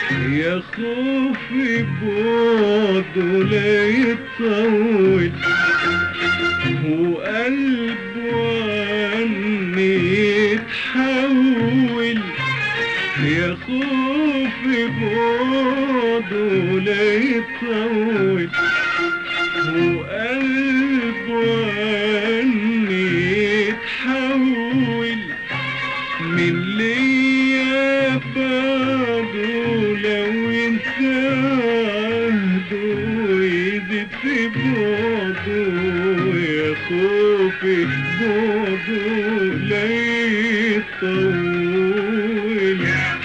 يا خوفي بعده لا يطول وقلبه عني يتحول يا خوفي بعده لا يطول وقلبه عني يتحول من ليا بعده لو ينسى عهده ويزيد في بعده يا خوفي بعده لا يطول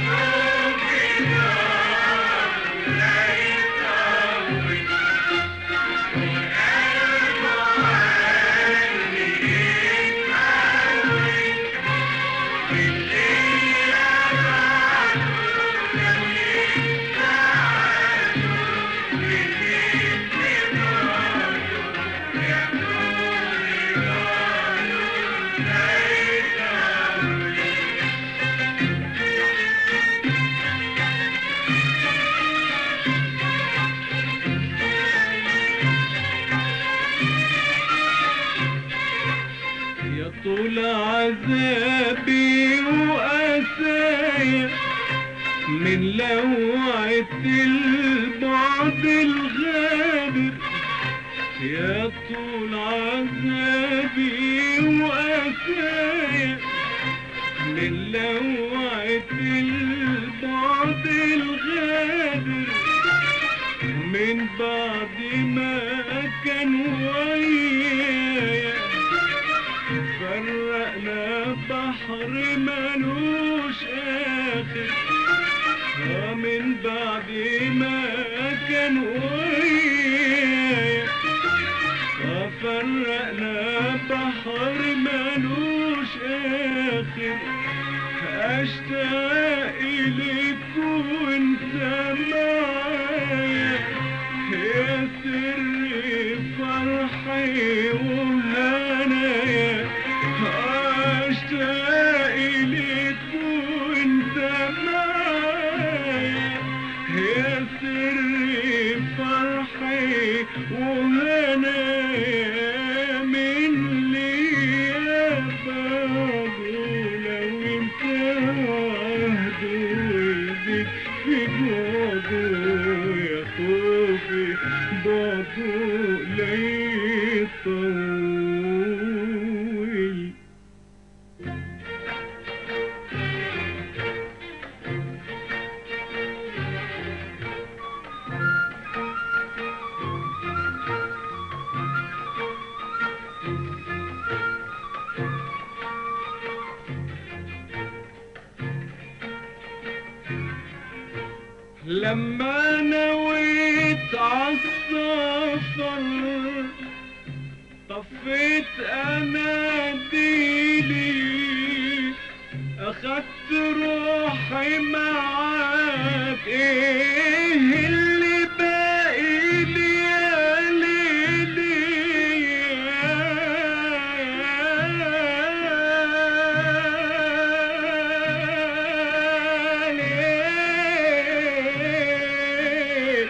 يا طول عذابي وأسايا من لوعة البعد الغادر يا طول عذابي وأسايا من لوعة البعد الغادر من بعد ما كان ويايا فرقنا بحر ملوش آخر آه من بعد ما كان ويايا آه فرقنا بحر ملوش آخر أشتاق إليك وأنت معايا يا سر فرحي وهنايا أشتاق إليك وأنت معايا يا سر فرحي وهنايا من ليا بعده لو انت عهده ويزيد في بعده يا خوفي بعده لا يطول لما نويت عالسفر طفيت اناديلي اخدت روحي معاك ايه اللي باقي لي يا ليلي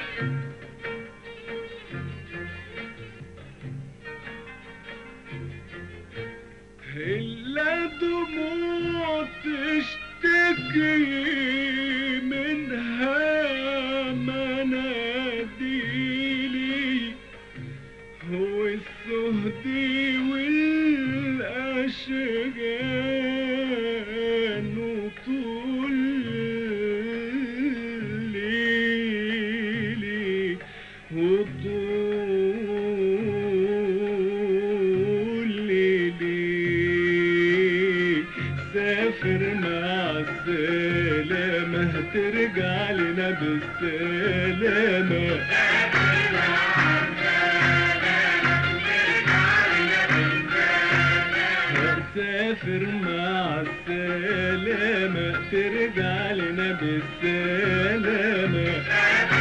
إلا دموع تشتكي منها مناديلي هو السهدي والأشجان وطول ليلي وطول ليلي سافر مع السلامة ترجع لنا بالسلامة سافر مع السلامة ترجع لنا بالسلامة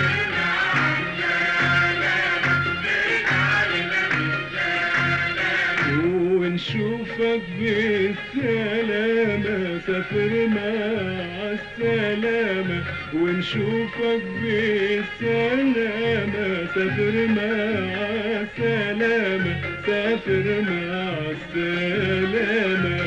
ونشوفك بالسلامة سافر مع السلامة ونشوفك بالسلامة سافر مع السلامة سافر مع السلامة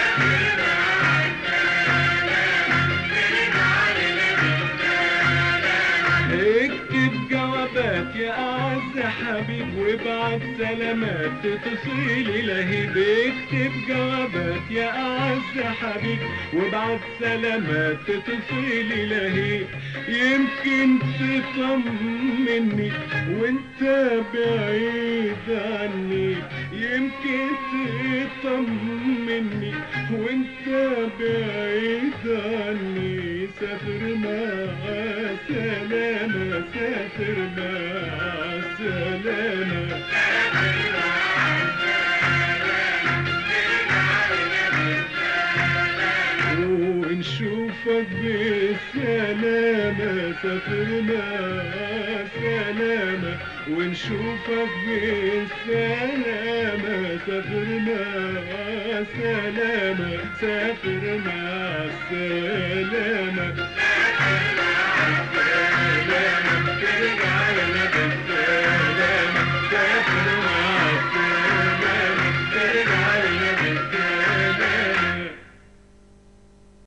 اكتب جوابات يا أعز حبيب وابعت سلامات تصيل لهيب اكتب جوابات يا أعز حبيب وابعت سلامات تصيل لهيب يمكن تطمني وانت بعيد عني يمكن تطمني وانت بعيد عني سافر مع سلامة سافر مع سلامة ونشوفك بالسلامة سافر مع سلامة ونشوفك بالسلامة سافر مع سلامة سافر مع السلامة